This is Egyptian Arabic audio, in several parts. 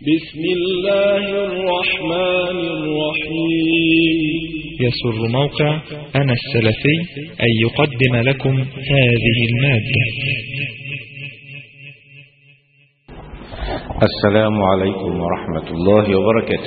بسم الله الرحمن الرحيم يسر موقع أنا السلفي أن يقدم لكم هذه المادة السلام عليكم ورحمة الله وبركاته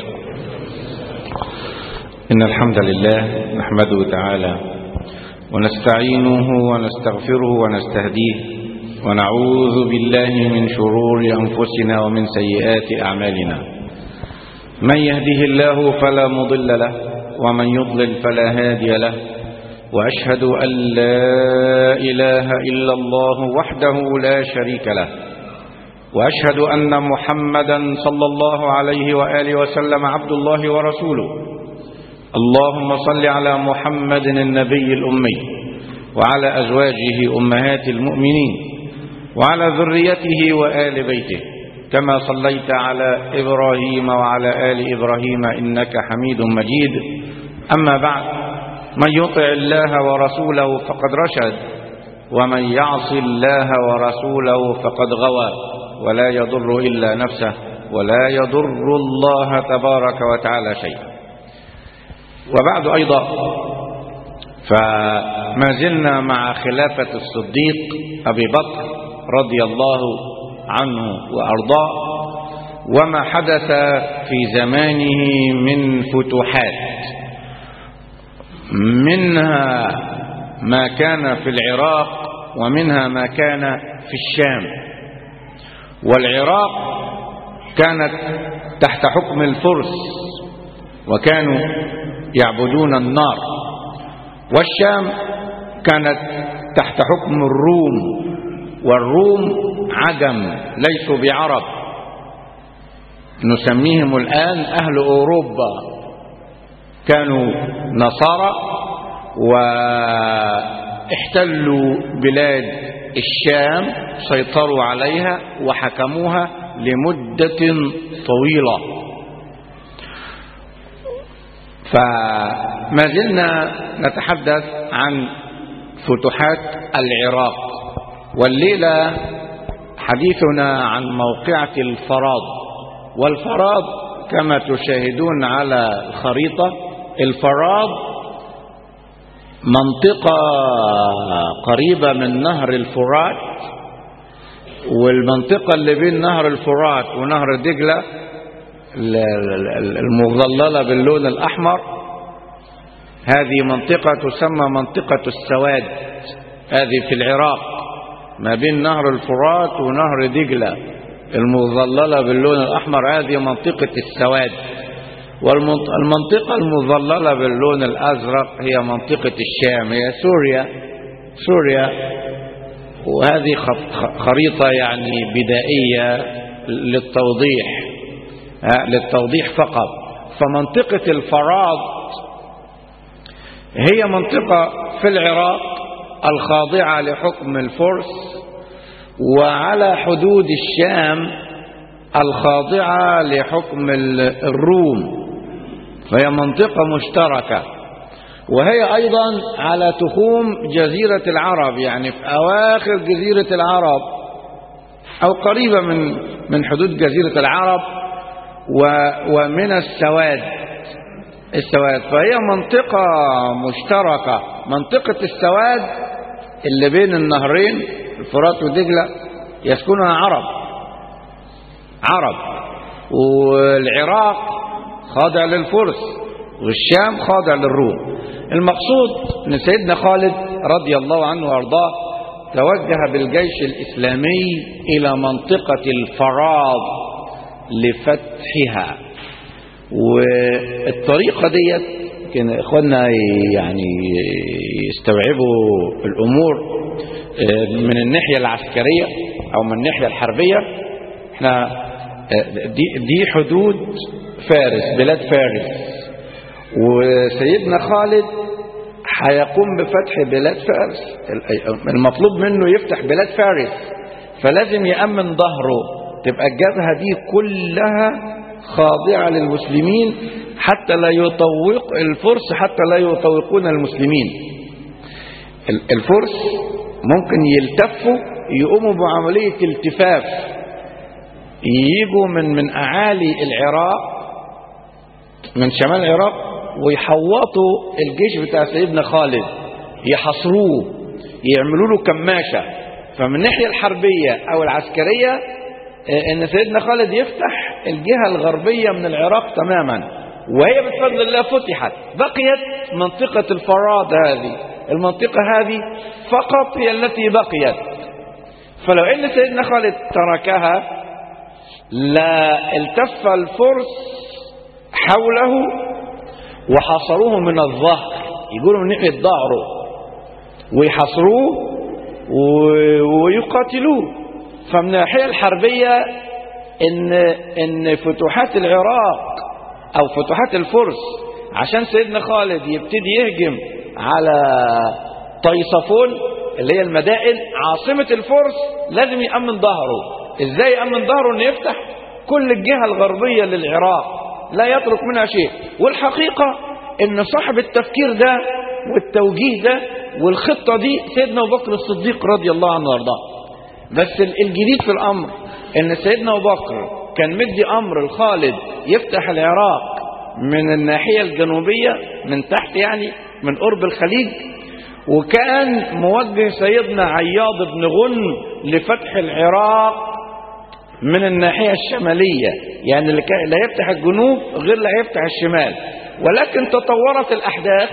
إن الحمد لله نحمده تعالى ونستعينه ونستغفره ونستهديه ونعوذ بالله من شرور أنفسنا ومن سيئات أعمالنا من يهده الله فلا مضل له ومن يضلل فلا هادي له وأشهد أن لا إله إلا الله وحده لا شريك له وأشهد أن محمدا صلى الله عليه وآله وسلم عبد الله ورسوله اللهم صل على محمد النبي الأمي وعلى أزواجه أمهات المؤمنين وعلى ذريته وآل بيته كما صليت على إبراهيم وعلى آل إبراهيم إنك حميد مجيد أما بعد من يطع الله ورسوله فقد رشد ومن يعص الله ورسوله فقد غوى ولا يضر إلا نفسه ولا يضر الله تبارك وتعالى شيئا وبعد أيضا فما زلنا مع خلافة الصديق أبي بكر رضي الله عنه وأرضاه وما حدث في زمانه من فتوحات منها ما كان في العراق ومنها ما كان في الشام والعراق كانت تحت حكم الفرس وكانوا يعبدون النار والشام كانت تحت حكم الروم والروم عجم ليسوا بعرب نسميهم الآن أهل أوروبا كانوا نصارى واحتلوا بلاد الشام سيطروا عليها وحكموها لمدة طويلة فما زلنا نتحدث عن فتوحات العراق والليلة حديثنا عن موقعة الفراض والفراض كما تشاهدون على الخريطة الفراض منطقة قريبة من نهر الفرات والمنطقة اللي بين نهر الفرات ونهر دجلة المظللة باللون الأحمر هذه منطقة تسمى منطقة السواد هذه في العراق ما بين نهر الفرات ونهر دجلة المظللة باللون الأحمر هذه منطقة السواد والمنطقة المظللة باللون الأزرق هي منطقة الشام هي سوريا سوريا وهذه خريطة يعني بدائية للتوضيح للتوضيح فقط فمنطقة الفراض هي منطقة في العراق الخاضعة لحكم الفرس وعلى حدود الشام الخاضعة لحكم الروم فهي منطقة مشتركة وهي أيضا على تخوم جزيرة العرب يعني في أواخر جزيرة العرب أو قريبة من من حدود جزيرة العرب ومن السواد السواد فهي منطقة مشتركة منطقة السواد اللي بين النهرين الفرات ودجلة يسكنها عرب عرب والعراق خاضع للفرس والشام خاضع للروم المقصود ان سيدنا خالد رضي الله عنه وارضاه توجه بالجيش الاسلامي الى منطقة الفراض لفتحها والطريقة ديت كان اخواننا يعني يستوعبوا الامور من الناحية العسكرية او من الناحية الحربية احنا دي, دي حدود فارس بلاد فارس وسيدنا خالد هيقوم بفتح بلاد فارس المطلوب منه يفتح بلاد فارس فلازم يأمن ظهره تبقى الجبهة دي كلها خاضعة للمسلمين حتى لا يطوق الفرس حتى لا يطوقون المسلمين الفرس ممكن يلتفوا يقوموا بعملية التفاف يجوا من من اعالي العراق من شمال العراق ويحوطوا الجيش بتاع سيدنا خالد يحصروه يعملوا له كماشه فمن الناحيه الحربيه او العسكريه آه، ان سيدنا خالد يفتح الجهه الغربيه من العراق تماما وهي بفضل الله فتحت بقيت منطقه الفراد هذه المنطقه هذه فقط هي التي بقيت فلو ان سيدنا خالد تركها لا التف الفرس حوله وحاصروه من الظهر يقولوا من ناحيه ظهره ويحاصروه و- ويقاتلوه فمن الناحيه الحربيه ان ان فتوحات العراق او فتوحات الفرس عشان سيدنا خالد يبتدي يهجم على طيصفون اللي هي المدائن عاصمة الفرس لازم يأمن ظهره ازاي يأمن ظهره انه يفتح كل الجهة الغربية للعراق لا يترك منها شيء والحقيقة ان صاحب التفكير ده والتوجيه ده والخطة دي سيدنا ابو بكر الصديق رضي الله عنه وارضاه بس ال- الجديد في الامر ان سيدنا ابو بكر كان مدي امر لخالد يفتح العراق من الناحية الجنوبية من تحت يعني من قرب الخليج وكان موجه سيدنا عياض بن غنم لفتح العراق من الناحية الشمالية يعني اللي كان- لا يفتح الجنوب غير لا يفتح الشمال ولكن تطورت الأحداث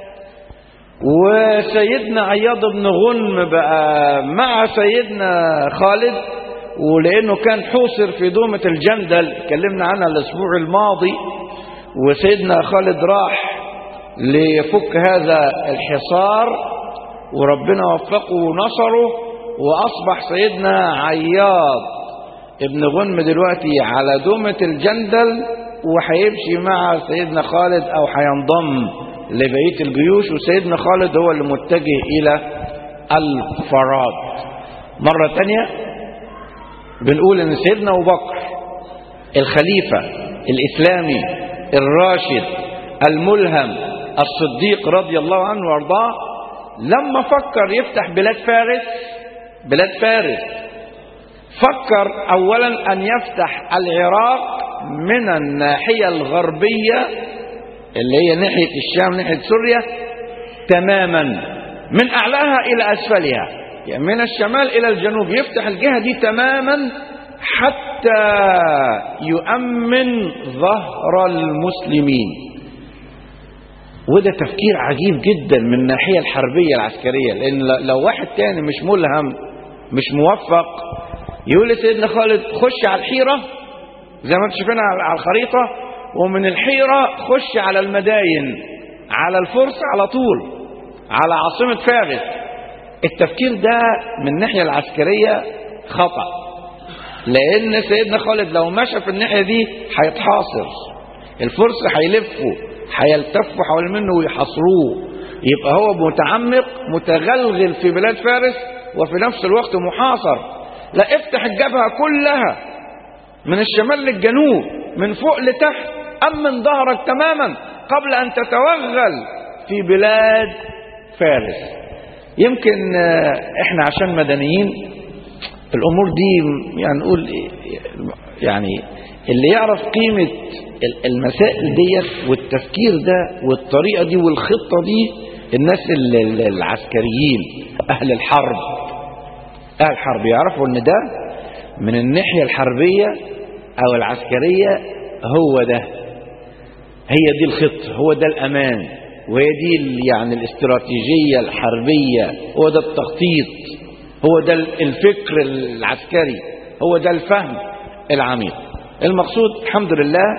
وسيدنا عياض بن غنم بقى مع سيدنا خالد ولأنه كان حوصر في دومة الجندل اتكلمنا عنها الأسبوع الماضي وسيدنا خالد راح ليفك هذا الحصار وربنا وفقه ونصره وأصبح سيدنا عياض ابن غنم دلوقتي على دومة الجندل وهيمشي مع سيدنا خالد أو هينضم لبقية الجيوش وسيدنا خالد هو اللي متجه إلى الفراد مرة تانية بنقول ان سيدنا ابو بكر الخليفة الاسلامي الراشد الملهم الصديق رضي الله عنه وارضاه لما فكر يفتح بلاد فارس بلاد فارس فكر اولا ان يفتح العراق من الناحية الغربية اللي هي ناحية الشام ناحية سوريا تماما من اعلاها الى اسفلها يعني من الشمال الى الجنوب يفتح الجهة دي تماما حتى يؤمن ظهر المسلمين وده تفكير عجيب جدا من الناحية الحربية العسكرية لأن لو واحد تاني مش ملهم مش موفق يقول لسيدنا خالد خش على الحيرة زي ما انتم شايفين على الخريطة ومن الحيرة خش على المداين على الفرس على طول على عاصمة فارس التفكير ده من الناحية العسكرية خطأ لأن سيدنا خالد لو مشى في الناحية دي هيتحاصر الفرس هيلفوا هيلتفوا حول منه ويحاصروه يبقى هو متعمق متغلغل في بلاد فارس وفي نفس الوقت محاصر لا افتح الجبهة كلها من الشمال للجنوب من فوق لتحت أمن ظهرك تماما قبل أن تتوغل في بلاد فارس يمكن احنا عشان مدنيين الامور دي يعني نقول يعني اللي يعرف قيمة المسائل ديت والتفكير ده والطريقة دي والخطة دي الناس العسكريين اهل الحرب اهل الحرب يعرفوا ان ده من الناحية الحربية او العسكرية هو ده هي دي الخطة هو ده الامان وهي دي يعني الاستراتيجية الحربية هو ده التخطيط هو ده الفكر العسكري هو ده الفهم العميق المقصود الحمد لله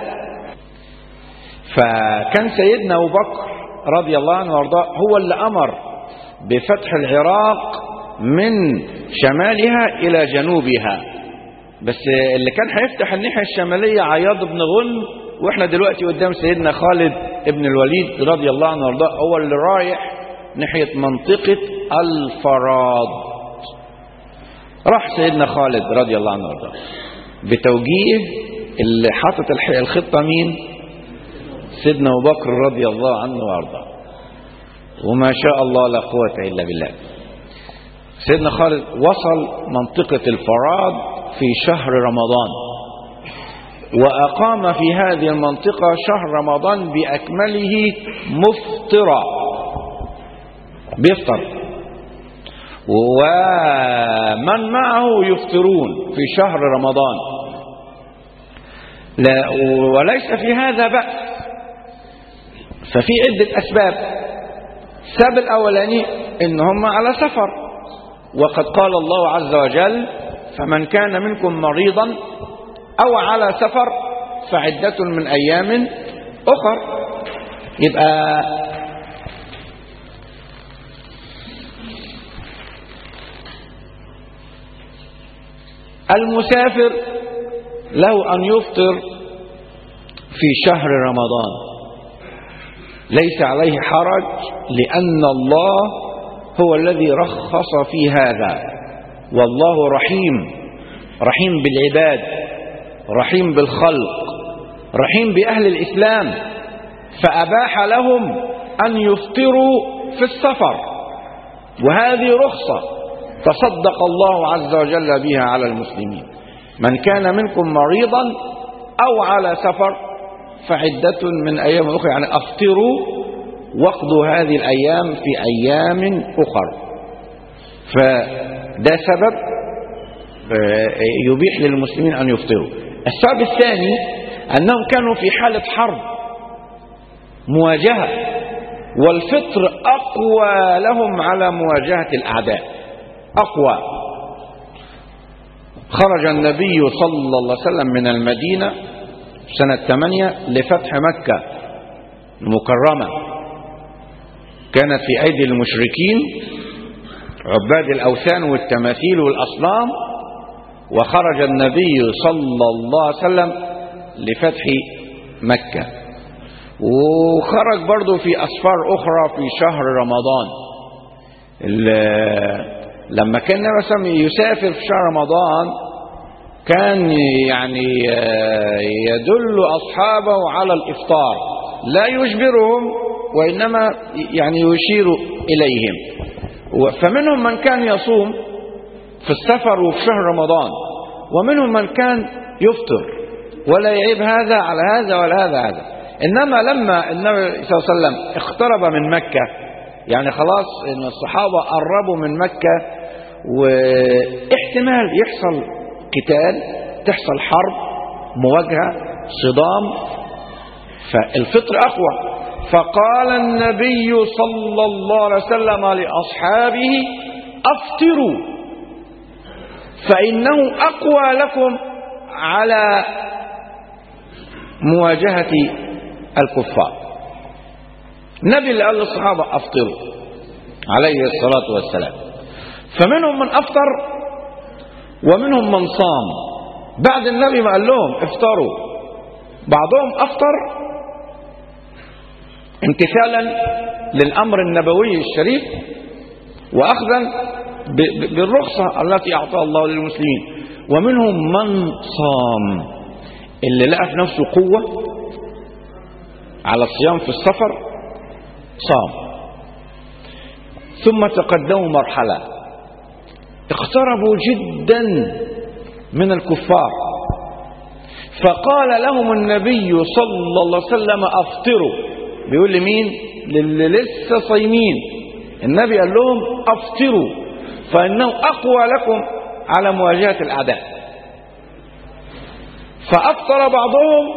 فكان سيدنا أبو بكر رضي الله عنه وارضاه هو اللي أمر بفتح العراق من شمالها إلى جنوبها بس اللي كان هيفتح الناحية الشمالية عياض بن غنم واحنا دلوقتي قدام سيدنا خالد ابن الوليد رضي الله عنه وارضاه هو اللي رايح ناحية منطقة الفراد راح سيدنا خالد رضي الله عنه وارضاه بتوجيه اللي حاطط الخطة مين سيدنا أبو بكر رضي الله عنه وارضاه وما شاء الله لا قوة إلا بالله سيدنا خالد وصل منطقة الفراد في شهر رمضان وأقام في هذه المنطقة شهر رمضان بأكمله مفطرا بيفطر ومن معه يفطرون في شهر رمضان لا وليس في هذا بأس ففي عدة أسباب السبب الأولاني إن هم على سفر وقد قال الله عز وجل فمن كان منكم مريضا أو على سفر فعدة من أيام أخر يبقى المسافر له أن يفطر في شهر رمضان ليس عليه حرج لأن الله هو الذي رخص في هذا والله رحيم رحيم بالعباد رحيم بالخلق رحيم بأهل الإسلام فأباح لهم أن يفطروا في السفر وهذه رخصة تصدق الله عز وجل بها على المسلمين من كان منكم مريضا أو على سفر فعدة من أيام أخرى يعني أفطروا واقضوا هذه الأيام في أيام أخر فده سبب يبيح للمسلمين أن يفطروا السبب الثاني أنهم كانوا في حالة حرب مواجهة والفطر أقوى لهم على مواجهة الأعداء أقوى خرج النبي صلى الله عليه وسلم من المدينة سنة 8 لفتح مكة المكرمة كانت في أيدي المشركين عباد الأوثان والتماثيل والأصنام وخرج النبي صلى الله عليه وسلم لفتح مكة وخرج برضه في أسفار أخرى في شهر رمضان لما كان النبي يسافر في شهر رمضان كان يعني يدل أصحابه على الإفطار لا يجبرهم وإنما يعني يشير إليهم فمنهم من كان يصوم في السفر وفي شهر رمضان ومنهم من كان يفطر ولا يعيب هذا على هذا ولا هذا هذا إنما لما النبي صلى الله عليه وسلم اقترب من مكة يعني خلاص إن الصحابة قربوا من مكة واحتمال يحصل قتال تحصل حرب مواجهة صدام فالفطر أقوى فقال النبي صلى الله عليه وسلم لأصحابه أفطروا فإنه أقوى لكم على مواجهة الكفار النبي اللي قال للصحابة أفطروا عليه الصلاة والسلام فمنهم من أفطر ومنهم من صام بعد النبي ما قال لهم افطروا بعضهم أفطر امتثالا للأمر النبوي الشريف وأخذا بالرخصة التي أعطاها الله للمسلمين ومنهم من صام اللي لقى في نفسه قوة على الصيام في السفر صام ثم تقدموا مرحلة اقتربوا جدا من الكفار فقال لهم النبي صلى الله عليه وسلم افطروا بيقول لمين للي لسه صايمين النبي قال لهم افطروا فانه اقوى لكم على مواجهه الاعداء فافطر بعضهم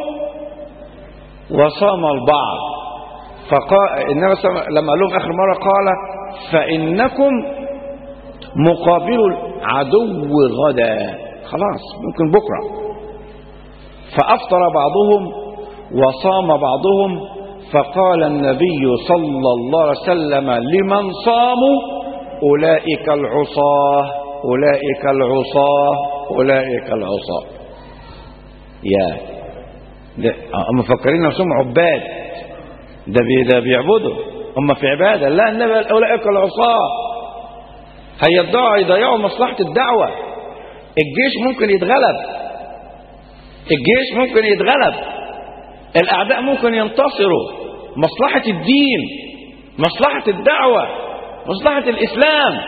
وصام البعض فقال النبي لما قال لهم اخر مره قال فانكم مقابل العدو غدا خلاص ممكن بكره فافطر بعضهم وصام بعضهم فقال النبي صلى الله عليه وسلم لمن صاموا اولئك العصاه اولئك العصاه اولئك العصاه يا ده هم مفكرين نفسهم عباد ده بي ده بيعبدوا هم في عباده لا النبي اولئك العصاه هيضيعوا يضيعوا مصلحه الدعوه الجيش ممكن يتغلب الجيش ممكن يتغلب الاعداء ممكن ينتصروا مصلحه الدين مصلحه الدعوه مصلحه الاسلام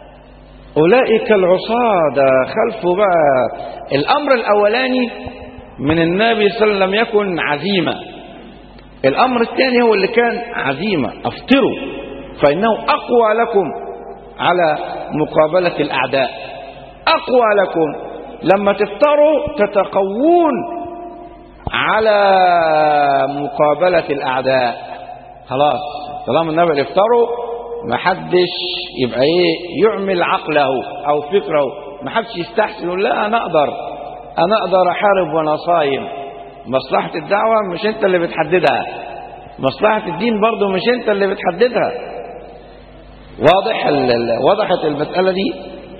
اولئك العصاه ده خلفه بقى الامر الاولاني من النبي صلى الله عليه وسلم يكن عزيمة الأمر الثاني هو اللي كان عزيمة أفطروا فإنه أقوى لكم على مقابلة الأعداء أقوى لكم لما تفطروا تتقوون على مقابلة الأعداء خلاص طالما النبي اللي افطروا ما حدش يبقى ايه يعمل عقله او فكره ما حدش يستحسن يقول لا انا اقدر انا اقدر احارب وانا صايم مصلحة الدعوة مش انت اللي بتحددها مصلحة الدين برضو مش انت اللي بتحددها واضح وضحت المسألة دي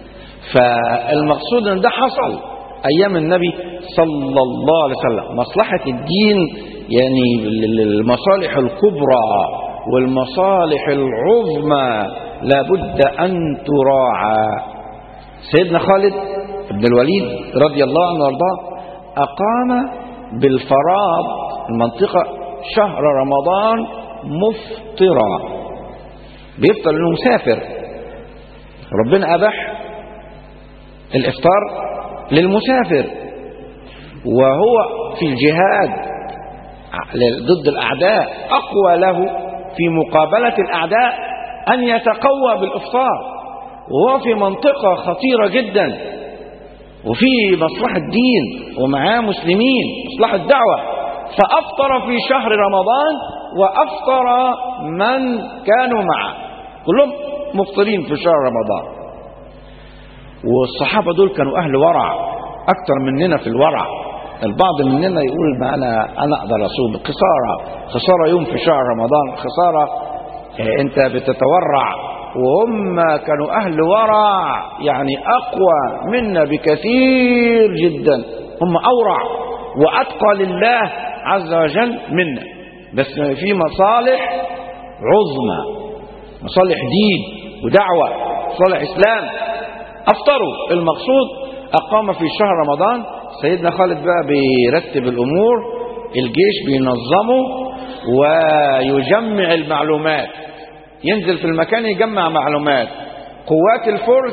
فالمقصود ان ده حصل ايام النبي صلى الله عليه وسلم مصلحة الدين يعني المصالح الكبرى والمصالح العظمى لابد ان تراعى سيدنا خالد بن الوليد رضي الله عنه وارضاه اقام بالفراد المنطقة شهر رمضان مفطرا بيفطر انه مسافر ربنا اباح الافطار للمسافر وهو في الجهاد ضد الاعداء اقوى له في مقابلة الاعداء ان يتقوى بالافطار وهو في منطقة خطيرة جدا وفي مصلحة دين ومعاه مسلمين مصلحة دعوة فأفطر في شهر رمضان وأفطر من كانوا معه كلهم مفطرين في شهر رمضان والصحابة دول كانوا أهل ورع أكثر مننا في الورع البعض مننا يقول ما أنا أنا أقدر أصوم خسارة خسارة يوم في شهر رمضان خسارة أنت بتتورع وهم كانوا أهل ورع يعني أقوى منا بكثير جدا هم أورع وأتقى لله عز وجل منا بس في مصالح عظمى مصالح دين ودعوة مصالح إسلام أفطروا المقصود أقام في شهر رمضان سيدنا خالد بقى بيرتب الأمور الجيش بينظمه ويجمع المعلومات ينزل في المكان يجمع معلومات قوات الفرس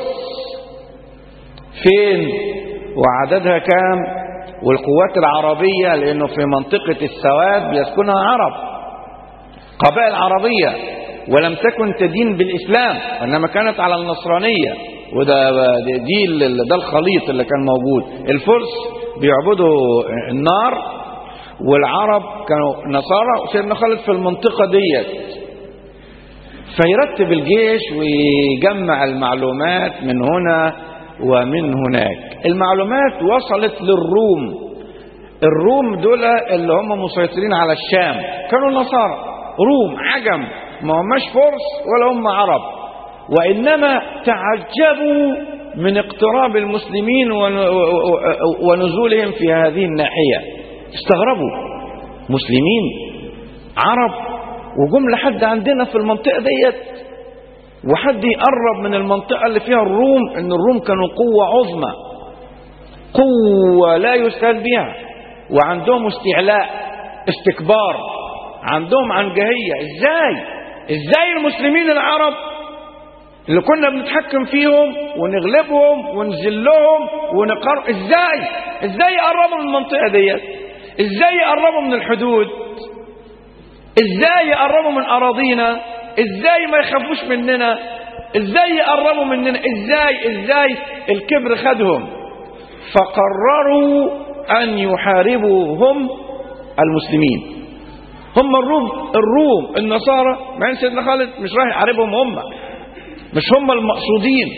فين وعددها كام والقوات العربية لأنه في منطقة السواد بيسكنها عرب قبائل عربية ولم تكن تدين بالإسلام وإنما كانت على النصرانية وده دي ده الخليط اللي كان موجود الفرس بيعبدوا النار والعرب كانوا نصارى وسيدنا خالد في المنطقة ديت فيرتب الجيش ويجمع المعلومات من هنا ومن هناك المعلومات وصلت للروم الروم دول اللي هم مسيطرين على الشام كانوا النصارى روم عجم ما هماش فرس ولا هم عرب وإنما تعجبوا من اقتراب المسلمين ونزولهم في هذه الناحية استغربوا مسلمين عرب وجم لحد عندنا في المنطقة ديت وحد يقرب من المنطقة اللي فيها الروم ان الروم كانوا قوة عظمى قوة لا يستهان بها وعندهم استعلاء استكبار عندهم عنجهية ازاي ازاي المسلمين العرب اللي كنا بنتحكم فيهم ونغلبهم ونذلهم ونقر ازاي ازاي يقربوا من المنطقة ديت ازاي يقربوا من الحدود ازاي يقربوا من اراضينا ازاي ما يخافوش مننا ازاي يقربوا مننا ازاي ازاي الكبر خدهم فقرروا ان يحاربوا هم المسلمين هم الروم الروم النصارى مع ان سيدنا خالد مش رايح يحاربهم هم مش هم المقصودين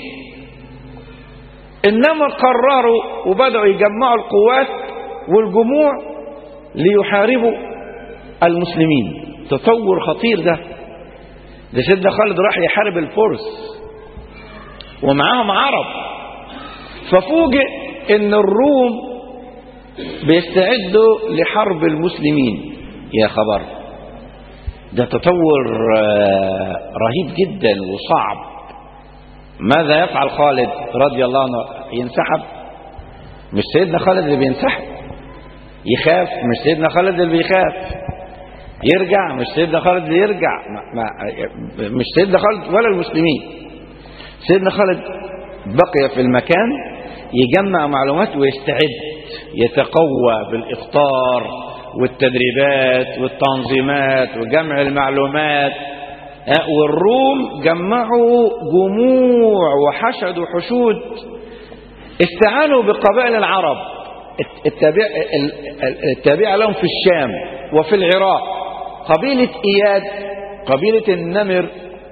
انما قرروا وبداوا يجمعوا القوات والجموع ليحاربوا المسلمين تطور خطير ده ده سيدنا خالد راح يحارب الفرس ومعاهم عرب ففوجئ ان الروم بيستعدوا لحرب المسلمين يا خبر ده تطور رهيب جدا وصعب ماذا يفعل خالد رضي الله عنه ينسحب مش سيدنا خالد اللي بينسحب يخاف مش سيدنا خالد اللي بيخاف يرجع مش سيدنا خالد اللي يرجع ما ما مش سيدنا خالد ولا المسلمين سيدنا خالد بقي في المكان يجمع معلومات ويستعد يتقوى بالإخطار والتدريبات والتنظيمات وجمع المعلومات آه، والروم جمعوا جموع وحشدوا حشود استعانوا بقبائل العرب التابع- التابعة لهم في الشام وفي العراق قبيلة إياد قبيلة النمر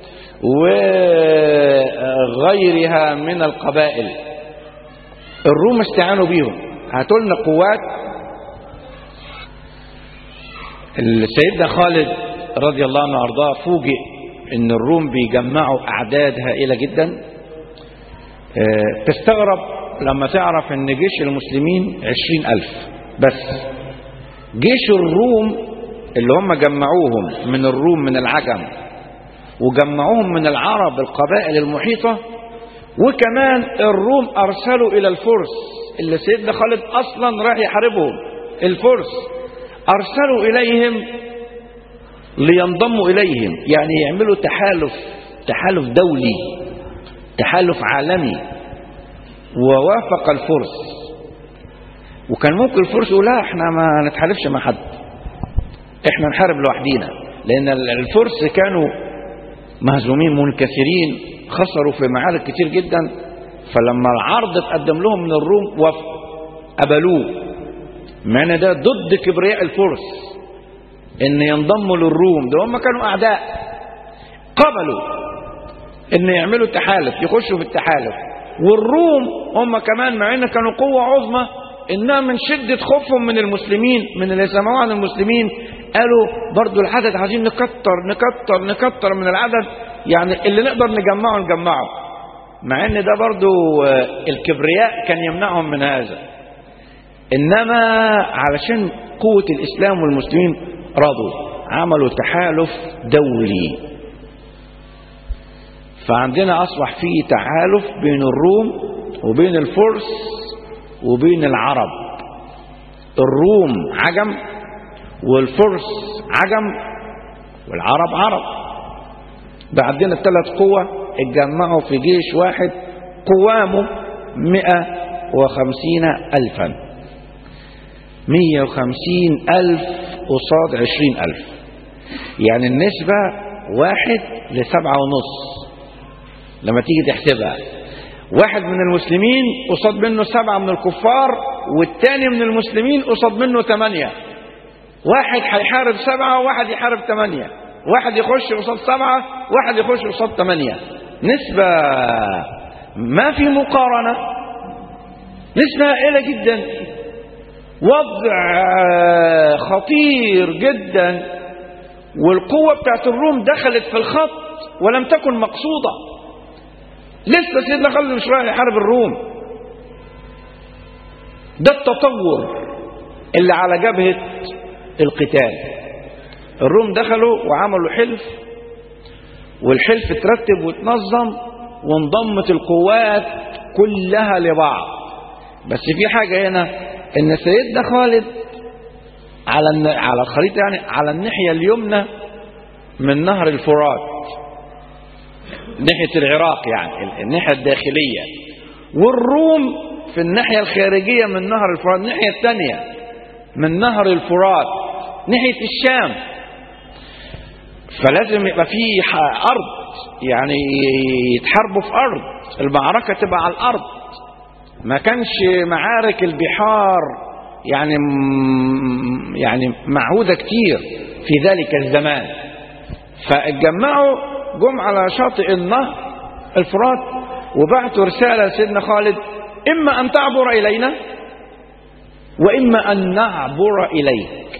وغيرها من القبائل الروم استعانوا بيهم هاتوا لنا قوات سيدنا خالد رضي الله عنه وارضاه فوجئ ان الروم بيجمعوا اعداد هائله جدا آه، تستغرب لما تعرف ان جيش المسلمين عشرين الف بس جيش الروم اللي هم جمعوهم من الروم من العجم وجمعوهم من العرب القبائل المحيطة وكمان الروم أرسلوا إلى الفرس اللي سيدنا خالد أصلا راح يحاربهم الفرس أرسلوا إليهم لينضموا إليهم يعني يعملوا تحالف تحالف دولي تحالف عالمي ووافق الفرس وكان ممكن الفرس يقول لا احنا ما نتحالفش مع حد احنا نحارب لوحدينا لان الفرس كانوا مهزومين منكسرين خسروا في معارك كتير جدا فلما العرض اتقدم لهم من الروم وافقوا قبلوه مع ان ده ضد كبرياء الفرس ان ينضموا للروم ده هم كانوا اعداء قبلوا ان يعملوا تحالف يخشوا في التحالف والروم هم كمان مع ان كانوا قوة عظمى انها من شدة خوفهم من المسلمين من اللي سمعوا عن المسلمين قالوا برضو العدد عايزين نكتر نكتر نكتر من العدد يعني اللي نقدر نجمعه نجمعه مع ان ده برضو آه، الكبرياء كان يمنعهم من هذا انما علشان قوة الاسلام والمسلمين رضوا عملوا تحالف دولي فعندنا اصبح فيه تحالف بين الروم وبين الفرس وبين العرب الروم عجم والفرس عجم والعرب عرب بقى عندنا الثلاث قوة اتجمعوا في جيش واحد قوامه مئة وخمسين ألفا مية وخمسين ألف قصاد عشرين ألف يعني النسبة واحد لسبعة ونص لما تيجي تحسبها واحد من المسلمين قصاد منه سبعة من الكفار والتاني من المسلمين قصاد منه ثمانية واحد هيحارب سبعة وواحد يحارب ثمانية واحد يخش قصاد سبعة واحد يخش قصاد ثمانية نسبة ما في مقارنة نسبة هائلة جدا وضع آه، خطير جدا والقوة بتاعت الروم دخلت في الخط ولم تكن مقصودة لسه سيدنا خالد مش رايح يحارب الروم ده التطور اللي على جبهة القتال الروم دخلوا وعملوا حلف والحلف اترتب واتنظم وانضمت القوات كلها لبعض بس في حاجة هنا ان سيدنا خالد على الن- على الخريطة يعني على الناحية اليمنى من نهر الفرات ناحية العراق يعني الناحية الداخلية والروم في الناحية الخارجية من نهر الفرات الناحية الثانية من نهر الفرات ناحية الشام فلازم يبقى في ح- أرض يعني يتحاربوا في أرض المعركة تبقى على الأرض ما كانش معارك البحار يعني م- يعني معهودة كتير في ذلك الزمان فاتجمعوا جم على شاطئ النهر الفرات وبعتوا رسالة لسيدنا خالد إما أن تعبر إلينا وإما أن نعبر إليك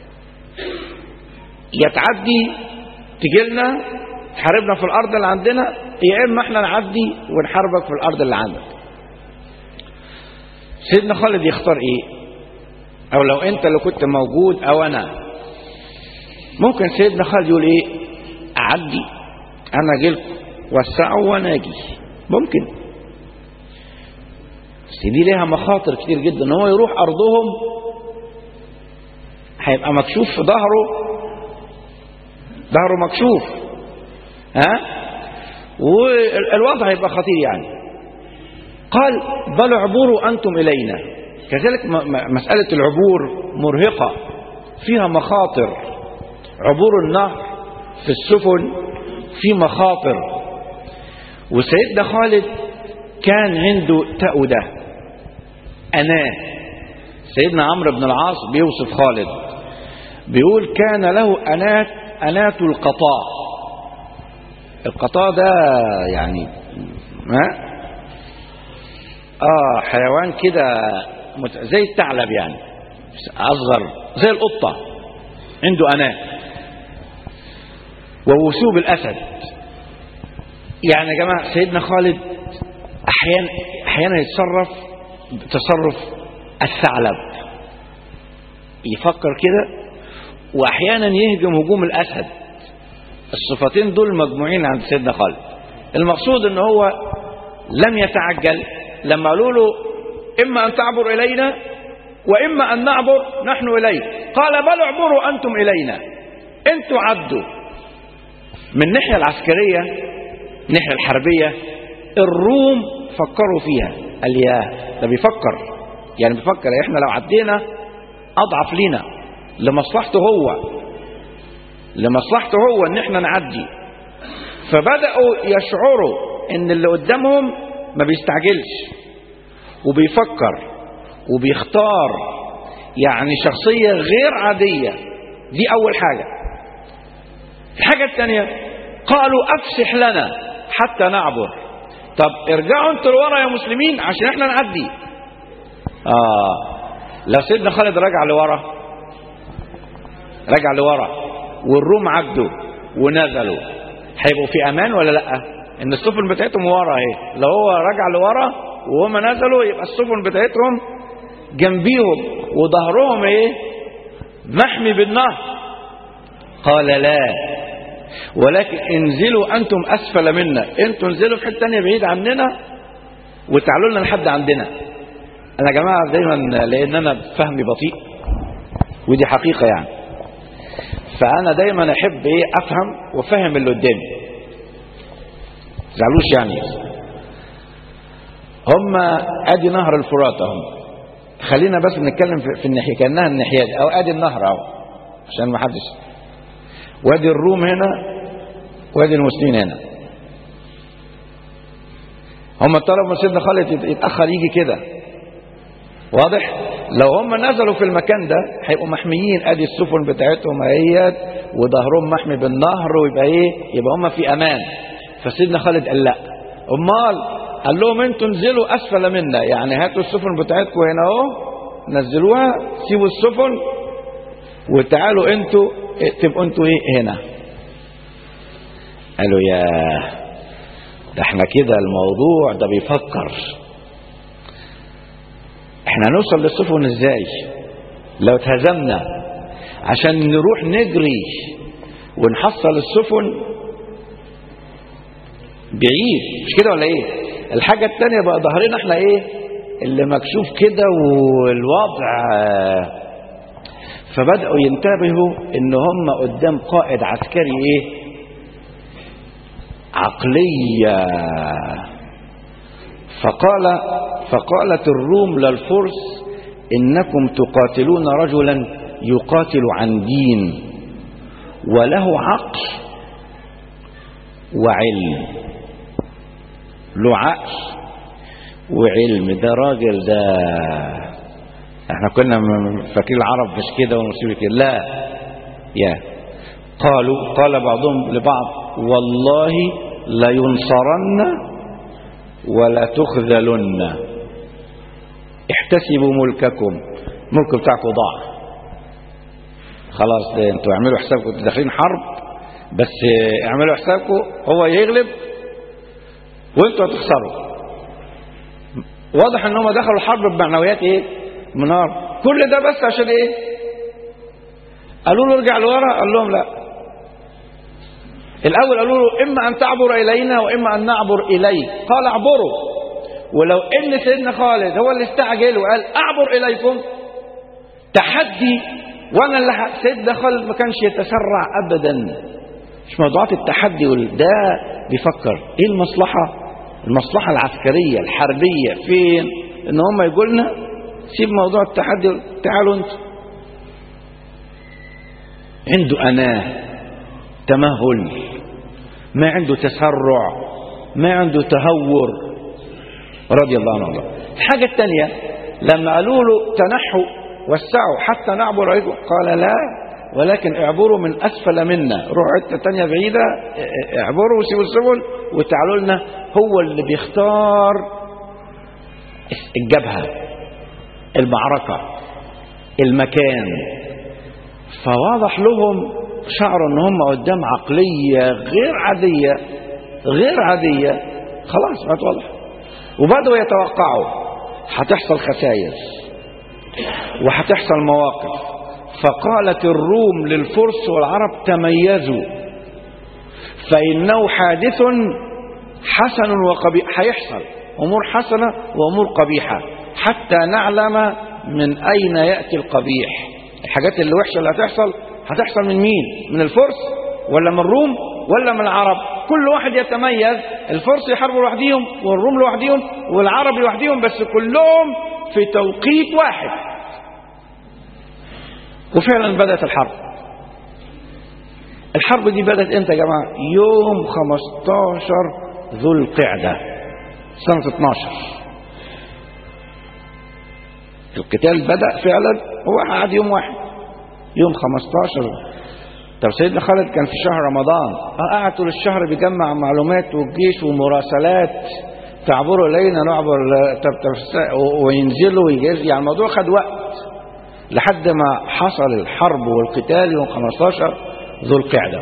يا تعدي تجي لنا تحاربنا في الأرض اللي عندنا يا إما إحنا نعدي ونحاربك في الأرض اللي عندك سيدنا خالد يختار إيه أو لو أنت اللي كنت موجود أو أنا ممكن سيدنا خالد يقول إيه أعدي أنا أجي لكم وسعوا وأنا أجي ممكن بس دي ليها مخاطر كتير جدا ان هو يروح ارضهم هيبقى مكشوف في ظهره ظهره مكشوف ها والوضع هيبقى خطير يعني قال بل اعبروا انتم الينا كذلك م- م- مسألة العبور مرهقة فيها مخاطر عبور النهر في السفن في مخاطر وسيدنا خالد كان عنده تأودة أناه سيدنا عمرو بن العاص بيوصف خالد بيقول كان له أنات أنات القطاع القطاع ده يعني ما اه حيوان كده مت- زي الثعلب يعني اصغر زي القطه عنده اناه ووثوب الاسد يعني يا جماعه سيدنا خالد احيانا احيانا يتصرف تصرف الثعلب يفكر كده واحيانا يهجم هجوم الاسد الصفتين دول مجموعين عند سيدنا خالد المقصود ان هو لم يتعجل لما قالوا له اما ان تعبر الينا واما ان نعبر نحن اليك قال بل اعبروا انتم الينا انتوا عدوا من الناحيه العسكريه الناحيه الحربيه الروم فكروا فيها قال يا ده بيفكر يعني بيفكر احنا لو عدينا اضعف لينا لمصلحته هو لمصلحته هو ان احنا نعدي فبداوا يشعروا ان اللي قدامهم ما بيستعجلش وبيفكر وبيختار يعني شخصيه غير عاديه دي اول حاجه الحاجه الثانيه قالوا افسح لنا حتى نعبر طب ارجعوا انتوا لورا يا مسلمين عشان احنا نعدي اه لو سيدنا خالد رجع لورا رجع لورا والروم عدوا ونزلوا هيبقوا في امان ولا لا ان السفن بتاعتهم ورا اهي لو هو رجع لورا وهم نزلوا يبقى السفن بتاعتهم جنبيهم وظهرهم ايه محمي بالنهر قال لا ولكن انزلوا انتم اسفل منا انتوا انزلوا في حته ثانيه بعيد عننا وتعالوا لنا لحد عندنا انا يا جماعه دايما لان انا فهمي بطيء ودي حقيقه يعني فانا دايما احب ايه افهم وافهم اللي قدامي زعلوش يعني هم ادي نهر الفرات اهو خلينا بس نتكلم في, في الناحيه كانها الناحيه دي او ادي النهر اهو عشان ما حدش وادي الروم هنا وادي المسلمين هنا هم طلبوا من سيدنا خالد يتاخر يجي كده واضح لو هم نزلوا في المكان ده هيبقوا محميين ادي السفن بتاعتهم اهيت وظهرهم محمي بالنهر ويبقى ايه يبقى هم في امان فسيدنا خالد قال لا امال قال لهم انتوا انزلوا اسفل منا يعني هاتوا السفن بتاعتكم هنا اهو نزلوها سيبوا السفن وتعالوا انتوا تبقوا انتوا ايه هنا قالوا يا ده احنا كده الموضوع ده بيفكر احنا هنوصل للسفن ازاي لو اتهزمنا عشان نروح نجري ونحصل السفن بعيد مش كده ولا ايه الحاجة التانية بقى ظهرنا احنا ايه اللي مكشوف كده والوضع فبدأوا ينتبهوا ان هم قدام قائد عسكري ايه عقلية فقال فقالت الروم للفرس انكم تقاتلون رجلا يقاتل عن دين وله عقل وعلم له عقل وعلم ده راجل ده احنا كنا فاكرين العرب مش كده والمسلمين كده لا يا قالوا قال بعضهم لبعض والله لينصرن ولا تخذلن احتسبوا ملككم ملك بتاعكم ضاع خلاص ده انتوا اعملوا حسابكم انتوا داخلين حرب بس اعملوا حسابكم هو يغلب وانتوا هتخسروا واضح ان هم دخلوا الحرب بمعنويات ايه منار كل ده بس عشان ايه قالوا له ارجع لورا قال لهم لا الاول قالوا له اما ان تعبر الينا واما ان نعبر اليك قال اعبروا ولو ان سيدنا خالد هو اللي استعجل وقال اعبر اليكم تحدي وانا اللي سيدنا خالد ما كانش يتسرع ابدا مش موضوعات التحدي ده بيفكر ايه المصلحه المصلحه العسكريه الحربيه فين ان هم يقولنا سيب موضوع التحدي تعالوا انتوا عنده أناه تمهل ما عنده تسرع ما عنده تهور رضي الله عنه الحاجة الثانية لما قالوا له تنحوا وسعوا حتى نعبر عليكم قال لا ولكن اعبروا من أسفل منا روحوا حتة تانية بعيدة اعبروا وسيبوا السبل وتعالوا لنا هو اللي بيختار الجبهة المعركة المكان فواضح لهم شعروا ان هم قدام عقلية غير عادية غير عادية خلاص بقت واضح وبدأوا يتوقعوا هتحصل خسائر وهتحصل مواقف فقالت الروم للفرس والعرب تميزوا فإنه حادث حسن وقبيح هيحصل أمور حسنة وأمور قبيحة حتى نعلم من أين يأتي القبيح الحاجات اللي وحشة اللي هتحصل هتحصل من مين من الفرس ولا من الروم ولا من العرب كل واحد يتميز الفرس يحاربوا لوحديهم والروم لوحديهم والعرب لوحديهم بس كلهم في توقيت واحد وفعلا بدأت الحرب الحرب دي بدأت امتى يا جماعة يوم 15 ذو القعدة سنة 12 القتال بدأ فعلا هو قعد يوم واحد يوم 15 طب سيدنا خالد كان في شهر رمضان قعد طول الشهر بيجمع معلومات والجيش ومراسلات تعبروا الينا نعبر طب طب وينزلوا ويجهزوا يعني الموضوع خد وقت لحد ما حصل الحرب والقتال يوم 15 ذو القعدة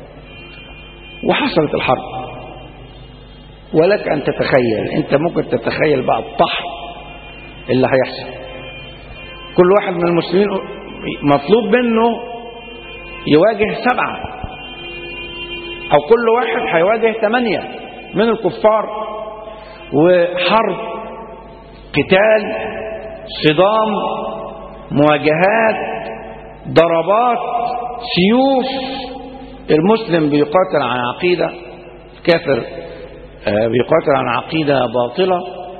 وحصلت الحرب ولك أن تتخيل أنت ممكن تتخيل بقى الطحن اللي هيحصل كل واحد من المسلمين مطلوب منه يواجه سبعة أو كل واحد هيواجه ثمانية من الكفار وحرب قتال صدام مواجهات ضربات سيوف المسلم بيقاتل عن عقيدة كافر بيقاتل عن عقيدة باطلة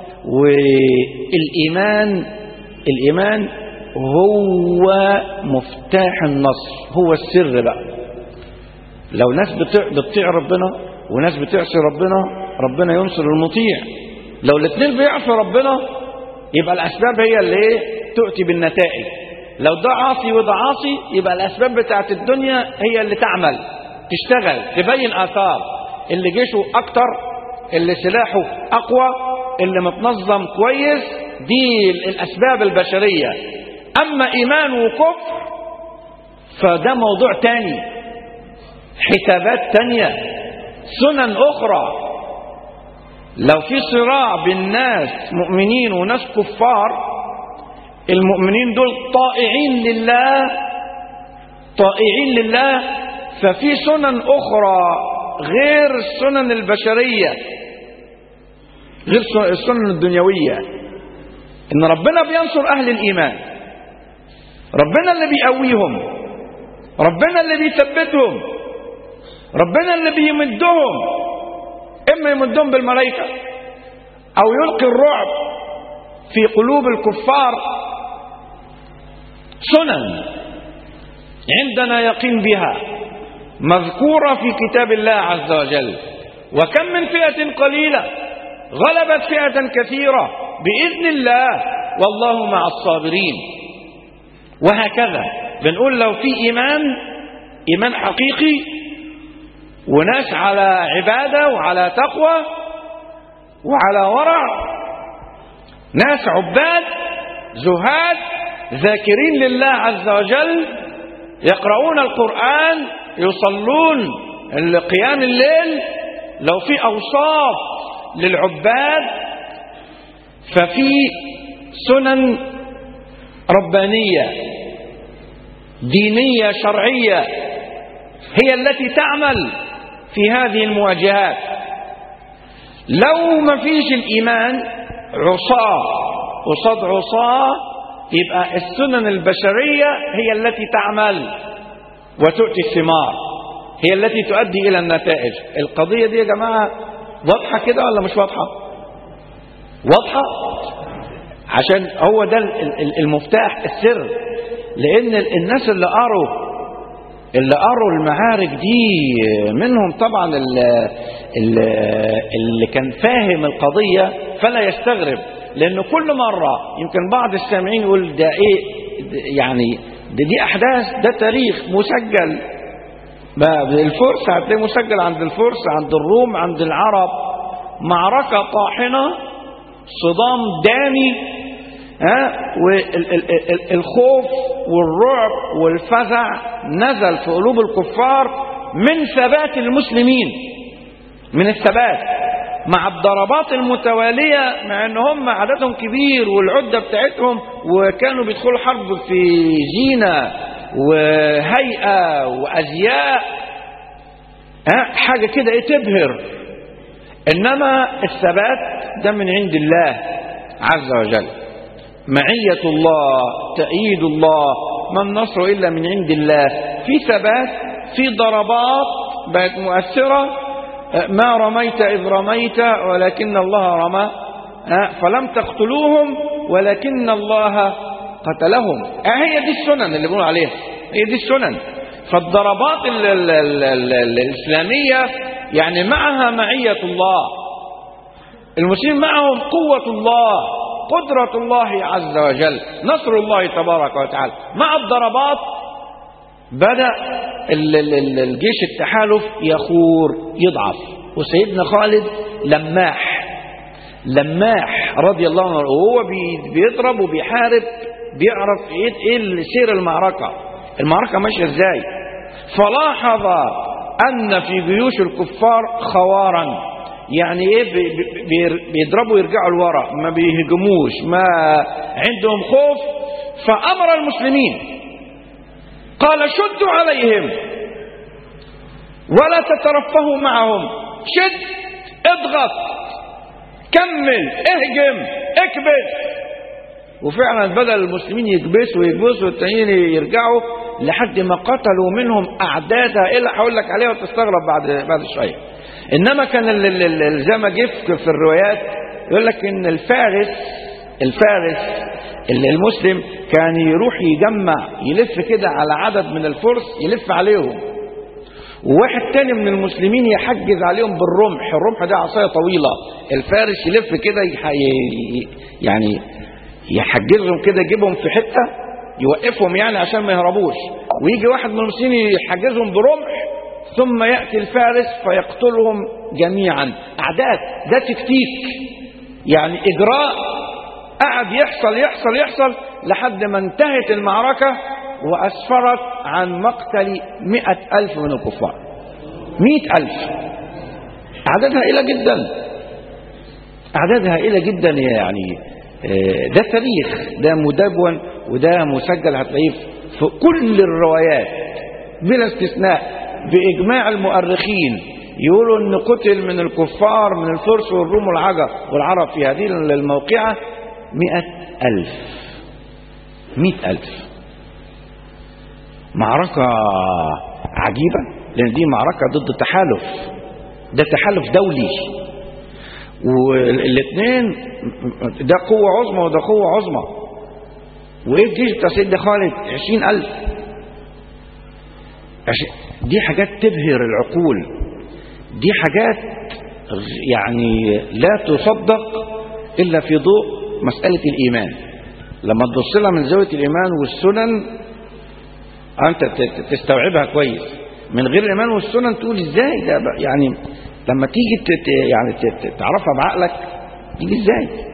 والإيمان الإيمان هو مفتاح النصر هو السر بقى لو ناس بتطيع ربنا وناس بتعصي ربنا ربنا ينصر المطيع لو الاثنين بيعصوا ربنا يبقى الأسباب هي اللي ايه تؤتي بالنتائج لو ده عاصي وده عاصي يبقى الأسباب بتاعت الدنيا هي اللي تعمل تشتغل تبين آثار اللي جيشه أكتر اللي سلاحه أقوى اللي متنظم كويس دي الأسباب البشرية أما إيمان وكفر فده موضوع تاني حسابات تانية سنن أخرى لو في صراع بين ناس مؤمنين وناس كفار المؤمنين دول طائعين لله طائعين لله ففي سنن أخرى غير السنن البشرية غير السنن الدنيوية إن ربنا بينصر أهل الإيمان ربنا اللي بيقويهم ربنا اللي بيثبتهم ربنا اللي بيمدهم إما يمدهم بالملائكة أو يلقي الرعب في قلوب الكفار سنن عندنا يقين بها مذكورة في كتاب الله عز وجل وكم من فئة قليلة غلبت فئة كثيرة بإذن الله والله مع الصابرين وهكذا بنقول لو في إيمان إيمان حقيقي وناس على عبادة وعلى تقوى وعلى ورع ناس عباد زهاد ذاكرين لله عز وجل يقرؤون القرآن يصلون قيام الليل لو في أوصاف للعباد ففي سنن ربانية دينية شرعية هي التي تعمل في هذه المواجهات لو ما فيش الإيمان عصاة قصاد عصاة يبقى السنن البشرية هي التي تعمل وتؤتي الثمار هي التي تؤدي إلى النتائج القضية دي يا جماعة واضحة كده ولا مش واضحة واضحة عشان هو ده ال- ال- المفتاح السر لان ال- الناس اللي قروا اللي قروا المعارك دي منهم طبعا ال- ال- اللي كان فاهم القضية فلا يستغرب لأن كل مرة يمكن بعض السامعين يقول ده إيه ده يعني ده دي أحداث ده تاريخ مسجل ما الفرس هتلاقيه مسجل عند الفرس عند الروم عند العرب معركة طاحنة صدام دامي ها والخوف والرعب والفزع نزل في قلوب الكفار من ثبات المسلمين من الثبات مع الضربات المتوالية مع ان هم عددهم كبير والعدة بتاعتهم وكانوا بيدخلوا حرب في زينة وهيئة وازياء ها حاجة كده ايه تبهر انما الثبات ده من عند الله عز وجل معية الله تأييد الله ما النصر إلا من عند الله في ثبات في ضربات بقت مؤثرة ما رميت إذ رميت ولكن الله رمى فلم تقتلوهم ولكن الله قتلهم هي دي السنن اللي بنقول عليها هي دي السنن فالضربات ال ال ال ال الإسلامية يعني معها معية الله المسلمين معهم قوة الله قدرة الله عز وجل نصر الله تبارك وتعالى مع الضربات بدأ الجيش التحالف يخور يضعف وسيدنا خالد لماح لماح رضي الله عنه وهو بيضرب وبيحارب بيعرف ايه ايه سير المعركة المعركة ماشية ازاي فلاحظ ان في جيوش الكفار خوارا يعني ايه بيضربوا يرجعوا لورا ما بيهجموش ما عندهم خوف فامر المسلمين قال شدوا عليهم ولا تترفهوا معهم شد اضغط كمل اهجم اكبس وفعلا بدل المسلمين يكبسوا ويكبسوا والتانيين يرجعوا لحد ما قتلوا منهم اعدادها ايه اللي هقول لك عليها وتستغرب بعد بعد شويه انما كان زي ما جه في الروايات يقول لك ان الفارس الفارس اللي المسلم كان يروح يجمع يلف كده على عدد من الفرس يلف عليهم وواحد تاني من المسلمين يحجز عليهم بالرمح الرمح ده عصايه طويله الفارس يلف كده يعني يحجزهم كده يجيبهم في حته يوقفهم يعني عشان ما يهربوش ويجي واحد من المسلمين يحجزهم برمح ثم يأتي الفارس فيقتلهم جميعا أعداد ده تكتيك يعني إجراء قعد يحصل يحصل يحصل لحد ما انتهت المعركة وأسفرت عن مقتل مئة ألف من الكفار مئة ألف أعدادها هائلة جدا أعدادها هائلة جدا يعني ده تاريخ ده مدون وده مسجل هتلاقيه في كل الروايات بلا استثناء بإجماع المؤرخين يقولوا أن قتل من الكفار من الفرس والروم والعجر والعرب في هذه الموقعة مئة ألف مئة ألف معركة عجيبة لأن دي معركة ضد تحالف ده تحالف دولي والاثنين ده قوة عظمى وده قوة عظمى وإيه الجيش بتاع سيدنا خالد عشرين ألف دي حاجات تبهر العقول دي حاجات يعني لا تصدق إلا في ضوء مسألة الإيمان لما تبص لها من زاوية الإيمان والسنن أنت تستوعبها كويس من غير الإيمان والسنن تقول إزاي ده يعني لما تيجي تت يعني تعرفها بعقلك تيجي إزاي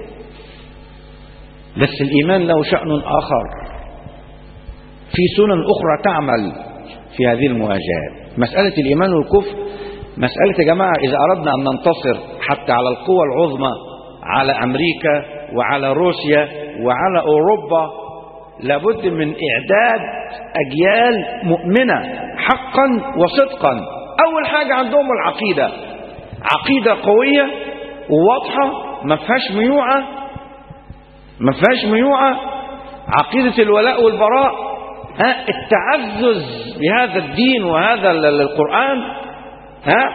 بس الإيمان له شأن آخر في سنن أخرى تعمل في هذه المواجهات مسألة الإيمان والكفر مسألة يا جماعة إذا أردنا أن ننتصر حتى على القوى العظمى على أمريكا وعلى روسيا وعلى أوروبا لابد من إعداد أجيال مؤمنة حقا وصدقا أول حاجة عندهم العقيدة عقيدة قوية وواضحة ما فيهاش ميوعة ما فيهاش ميوعة عقيدة الولاء والبراء ها التعزز بهذا الدين وهذا القرآن ها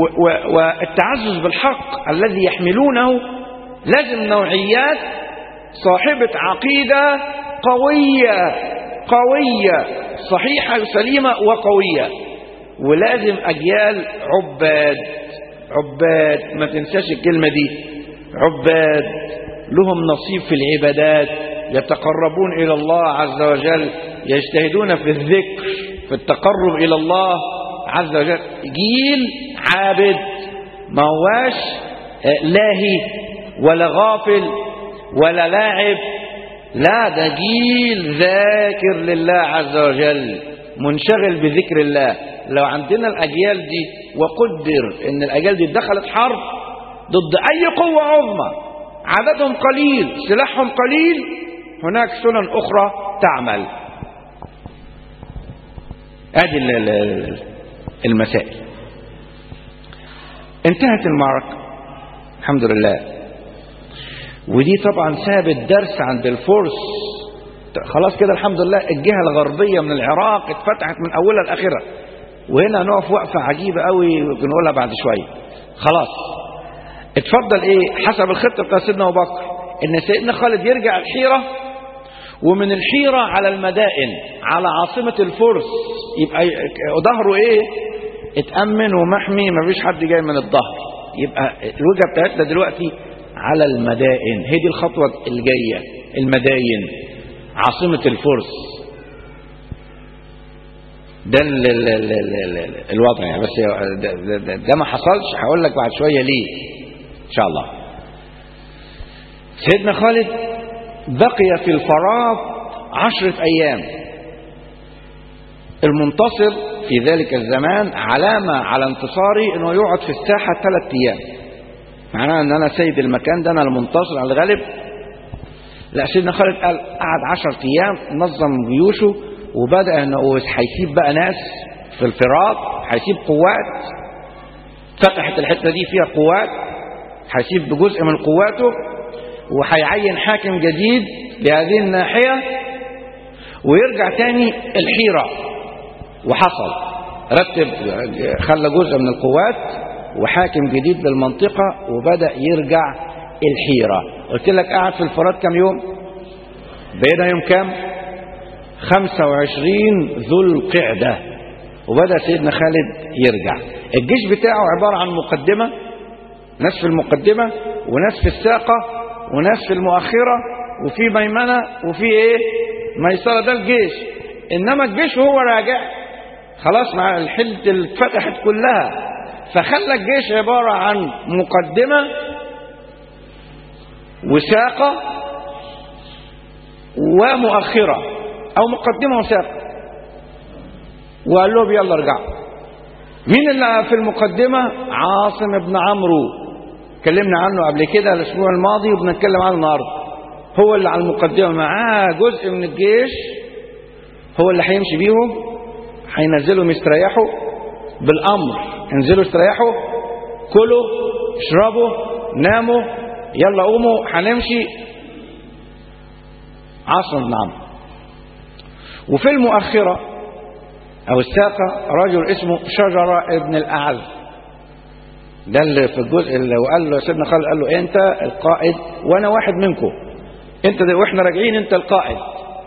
والتعزز بالحق الذي يحملونه لازم نوعيات صاحبة عقيدة قوية قوية صحيحة وسليمة وقوية ولازم أجيال عباد عباد ما تنساش الكلمة دي عباد لهم نصيب في العبادات يتقربون إلى الله عز وجل يجتهدون في الذكر في التقرب إلى الله عز وجل جيل عابد ما هواش لاهي ولا غافل ولا لاعب لا ده جيل ذاكر لله عز وجل منشغل بذكر الله لو عندنا الأجيال دي وقدر ان الأجيال دي دخلت حرب ضد أي قوة عظمى عددهم قليل سلاحهم قليل هناك سنن أخرى تعمل ادي المسائل انتهت المعركة الحمد لله ودي طبعا سابت درس عند الفرس خلاص كده الحمد لله الجهة الغربية من العراق اتفتحت من أولها لآخرها وهنا نقف وقفة عجيبة قوي بنقولها بعد شوية خلاص اتفضل ايه حسب الخطة بتاع سيدنا أبو بكر ان سيدنا خالد يرجع الحيرة ومن الحيرة على المدائن على عاصمة الفرس يبقى ظهره ايه اتأمن ومحمي مفيش حد جاي من الظهر يبقى الوجهة بتاعتنا دلوقتي على المدائن هي دي الخطوة الجاية المداين عاصمة الفرس ده ال ال ال ال ال الوضع يعني بس ده, ده, ده, ده ما حصلش هقول لك بعد شوية ليه ان شاء الله سيدنا خالد بقي في الفراغ عشرة أيام المنتصر في ذلك الزمان علامة على انتصاري أنه يقعد في الساحة ثلاث أيام معناه أن أنا سيد المكان ده أنا المنتصر على الغالب لا سيدنا خالد قال قعد عشرة أيام نظم جيوشه وبدأ أنه هيسيب بقى ناس في الفراغ هيسيب قوات فتحت الحتة دي فيها قوات هيسيب بجزء من قواته وهيعين حاكم جديد لهذه الناحية ويرجع تاني الحيرة وحصل رتب خلى جزء من القوات وحاكم جديد للمنطقة وبدأ يرجع الحيرة قلت لك قاعد في الفرات كم يوم بقينا يوم كام 25 ذو القعدة وبدأ سيدنا خالد يرجع الجيش بتاعه عبارة عن مقدمة ناس في المقدمة وناس في الساقة وناس في المؤخرة وفي ميمنة وفي ايه ميسرة ده الجيش انما الجيش وهو راجع خلاص مع الحلة اللي اتفتحت كلها فخلى الجيش عبارة عن مقدمة وساقة ومؤخرة او مقدمة وساقة وقال لهم يلا ارجعوا مين اللي في المقدمة عاصم بن عمرو اتكلمنا عنه قبل كده الاسبوع الماضي وبنتكلم عنه النهارده هو اللي على المقدمه معاه جزء من الجيش هو اللي هيمشي بيهم هينزلهم يستريحوا بالامر انزلوا استريحوا كلوا اشربوا ناموا يلا قوموا هنمشي عاصم بن عمرو وفي المؤخره او الساقه رجل اسمه شجره ابن الاعز ده اللي في الجزء اللي وقال له سيدنا خالد قال له انت القائد وانا واحد منكم انت ده واحنا راجعين انت القائد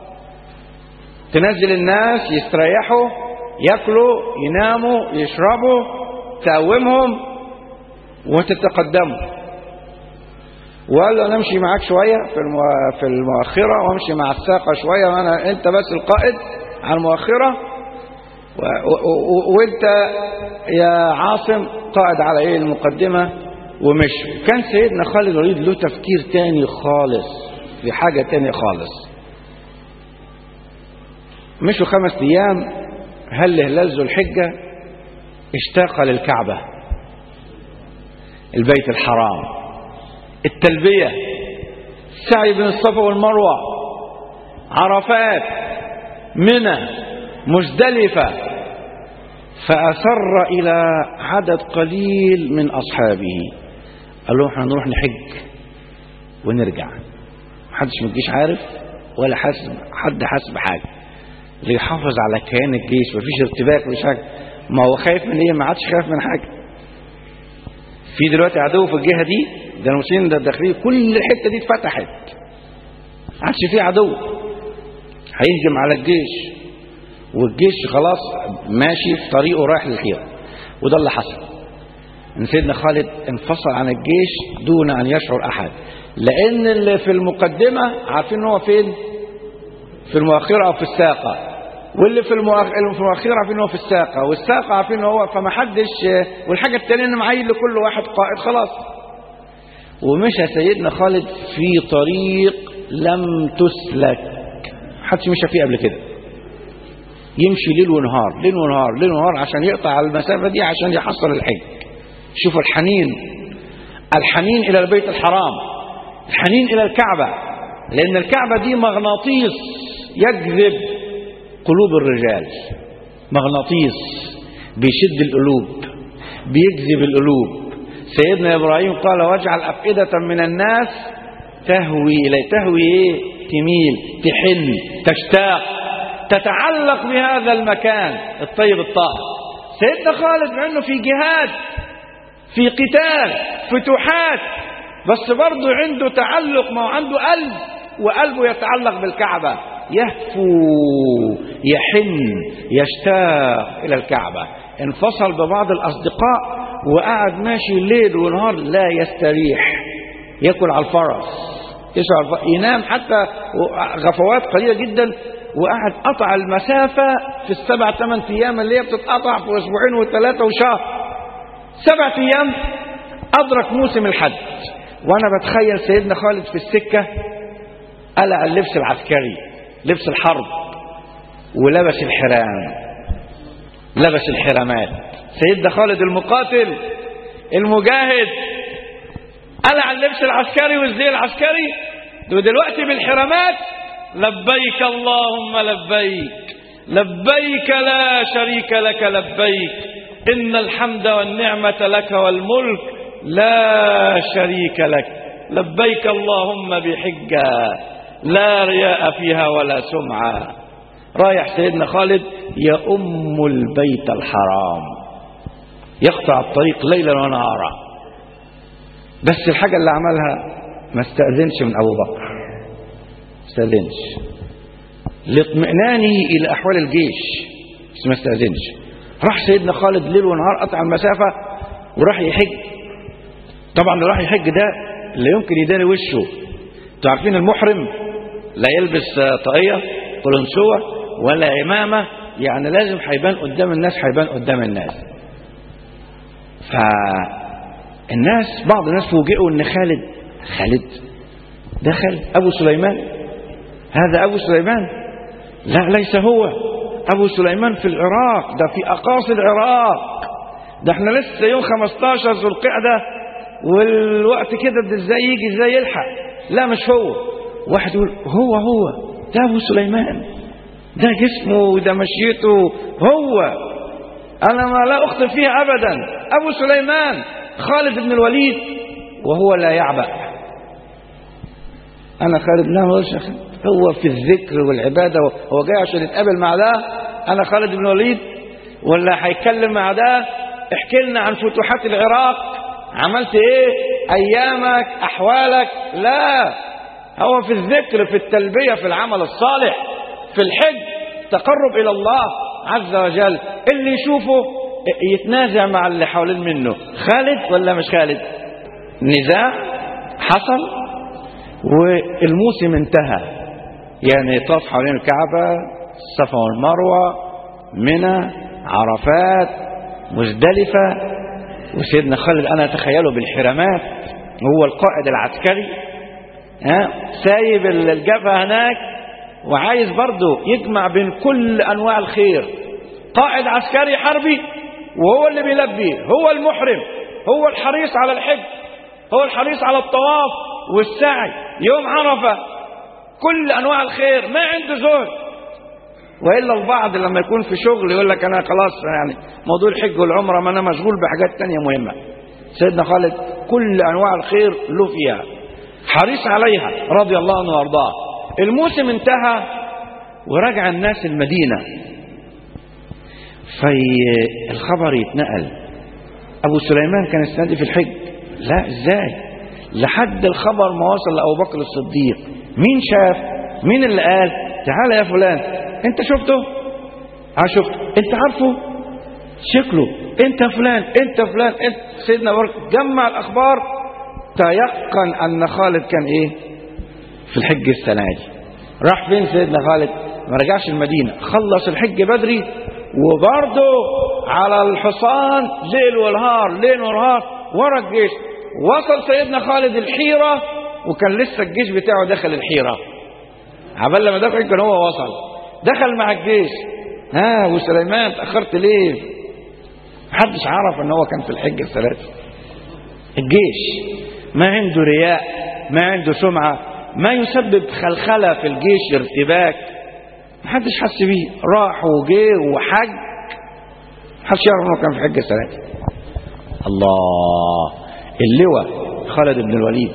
تنزل الناس يستريحوا ياكلوا يناموا يشربوا تقومهم وتتقدموا وقال له انا امشي معاك شويه في في المؤخره وامشي مع الساقه شويه وانا انت بس القائد على المؤخره وانت يا عاصم قائد على ايه المقدمة ومشي كان سيدنا خالد الوليد له تفكير تاني خالص في حاجة تاني خالص مشوا خمس ايام هل هلال ذو الحجة اشتاق للكعبة البيت الحرام التلبية السعي بين الصفا والمروة عرفات منى مزدلفة فأسر إلى عدد قليل من أصحابه قال لهم احنا نروح نحج ونرجع محدش من الجيش عارف ولا حاسب حد حاسب حاجة ليحافظ على كيان الجيش مفيش ارتباك مفيش حاجة ما هو خايف من ايه ما عادش خايف من حاجة في دلوقتي عدو في الجهة دي ده المسلمين ده داخلين كل الحتة دي اتفتحت عادش فيه عدو هيهجم على الجيش والجيش خلاص ماشي في طريقه رايح للحيرة وده اللي حصل ان سيدنا خالد انفصل عن الجيش دون ان يشعر احد لان اللي في المقدمة عارفين هو فين في المؤخرة او في الساقة واللي في المؤخرة عارفين هو في الساقة والساقة عارفين هو فما حدش والحاجة التانية ان معين لكل واحد قائد خلاص ومشى سيدنا خالد في طريق لم تسلك محدش مشى فيه قبل كده يمشي ليل ونهار ليل ونهار ليل ونهار عشان يقطع المسافة دي عشان يحصل الحج شوفوا الحنين الحنين إلى البيت الحرام الحنين إلى الكعبة لأن الكعبة دي مغناطيس يجذب قلوب الرجال مغناطيس بيشد القلوب بيجذب القلوب سيدنا إبراهيم قال واجعل أفئدة من الناس تهوي إليه تهوي إيه تميل تحن تشتاق تتعلق بهذا المكان الطيب الطاهر سيدنا خالد مع انه في جهاد في قتال فتوحات بس برضه عنده تعلق ما هو عنده قلب وقلبه يتعلق بالكعبة يهفو يحن يشتاق إلى الكعبة انفصل ببعض الأصدقاء وقعد ماشي ليل ونهار لا يستريح يأكل على الفرس يسعى الفرس ينام حتى غفوات قليلة جدا وقعد قطع المسافة في السبع ثمان أيام اللي هي بتتقطع في أسبوعين وثلاثة وشهر سبع أيام أدرك موسم الحج وأنا بتخيل سيدنا خالد في السكة قلع اللبس العسكري لبس الحرب ولبس الحرام لبس الحرامات سيدنا خالد المقاتل المجاهد قلع اللبس العسكري والزي العسكري ودلوقتي بالحرامات لبيك اللهم لبيك لبيك لا شريك لك لبيك إن الحمد والنعمة لك والملك لا شريك لك لبيك اللهم بحجة لا رياء فيها ولا سمعة رايح سيدنا خالد يأم البيت الحرام يقطع الطريق ليلا ونهارا بس الحاجة اللي عملها ما استأذنش من أبو بكر استأذنش لاطمئنانه إلى أحوال الجيش بس ما استأذنش راح سيدنا خالد ليل ونهار قطع المسافة وراح يحج طبعا اللي راح يحج ده لا يمكن يداري وشه انتوا عارفين المحرم لا يلبس طاقية قلنسوة ولا إمامة يعني لازم هيبان قدام الناس هيبان قدام الناس فالناس بعض الناس فوجئوا ان خالد خالد ده خالد ابو سليمان هذا ابو سليمان لا ليس هو ابو سليمان في العراق ده في اقاصي العراق ده احنا لسه يوم 15 ذو القعده والوقت كده ده ازاي يجي ازاي يلحق لا مش هو واحد يقول هو هو ده ابو سليمان ده جسمه وده مشيته هو انا ما لا اخطئ فيه ابدا ابو سليمان خالد بن الوليد وهو لا يعبأ انا خالد لا هو هو في الذكر والعباده هو جاي عشان يتقابل مع ده انا خالد بن الوليد ولا هيتكلم مع ده احكي لنا عن فتوحات العراق عملت ايه ايامك احوالك لا هو في الذكر في التلبيه في العمل الصالح في الحج تقرب الى الله عز وجل اللي يشوفه يتنازع مع اللي حوالين منه خالد ولا مش خالد نزاع حصل والموسم انتهى يعني طاف حوالين الكعبة الصفا والمروة منى عرفات مزدلفة وسيدنا خالد أنا أتخيله بالحرامات هو القائد العسكري ها سايب الجبهة هناك وعايز برضه يجمع بين كل أنواع الخير قائد عسكري حربي وهو اللي بيلبي هو المحرم هو الحريص على الحج هو الحريص على الطواف والسعي يوم عرفة كل أنواع الخير ما عنده زهد وإلا البعض لما يكون في شغل يقول لك أنا خلاص يعني موضوع الحج والعمرة ما أنا مشغول بحاجات تانية مهمة سيدنا خالد كل أنواع الخير له فيها حريص عليها رضي الله عنه وارضاه الموسم انتهى ورجع الناس المدينة في الخبر يتنقل أبو سليمان كان السنة في الحج لا ازاي لحد الخبر ما وصل لأبو بكر الصديق مين شاف مين اللي قال تعالى يا فلان انت شفته اه شفته انت عارفه شكله انت فلان انت فلان انت سيدنا ابو بكر جمع الاخبار تيقن ان خالد كان ايه في الحج السنه دي راح فين سيدنا خالد ما رجعش المدينه خلص الحج بدري وبرضه على الحصان ليل ونهار ليل ونهار ورا الجيش وصل سيدنا خالد الحيره وكان لسه الجيش بتاعه دخل الحيره عبال لما دخل كان هو وصل دخل مع الجيش ها وسليمان تاخرت ليه محدش عرف ان هو كان في الحج الثلاثة الجيش ما عنده رياء ما عنده سمعة ما يسبب خلخلة في الجيش ارتباك محدش حس بيه راح وجه وحج محدش يعرف انه كان في حج الثلاثة الله اللواء خالد بن الوليد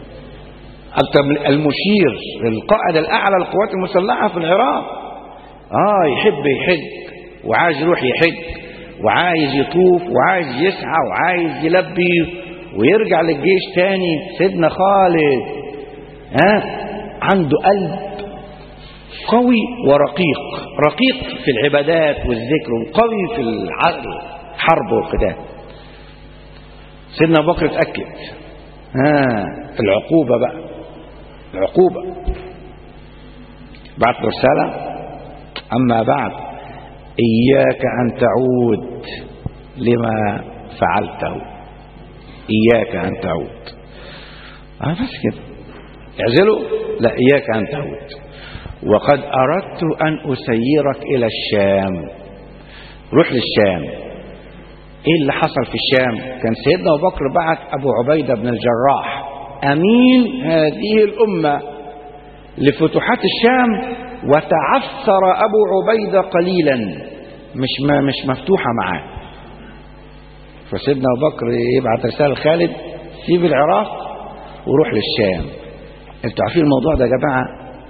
المشير القائد الأعلى للقوات المسلحة في العراق آه يحب يحج وعايز يروح يحج وعايز يطوف وعايز يسعى وعايز يلبي ويرجع للجيش تاني سيدنا خالد ها عنده قلب قوي ورقيق رقيق في العبادات والذكر وقوي في الحرب والقتال سيدنا ابو بكر اتاكد ها العقوبه بقى العقوبه بعت له رساله اما بعد إياك أن تعود لما فعلته إياك أن تعود آه بس كده اعزله لا إياك أن تعود وقد أردت أن أسيرك إلى الشام روح للشام إيه اللي حصل في الشام كان سيدنا أبو بكر بعت أبو عبيدة بن الجراح أمين هذه الأمة لفتوحات الشام وتعثر أبو عبيدة قليلا مش ما مش مفتوحة معاه فسيدنا أبو بكر يبعت رسالة خالد سيب العراق وروح للشام انتوا عارفين الموضوع ده يا جماعة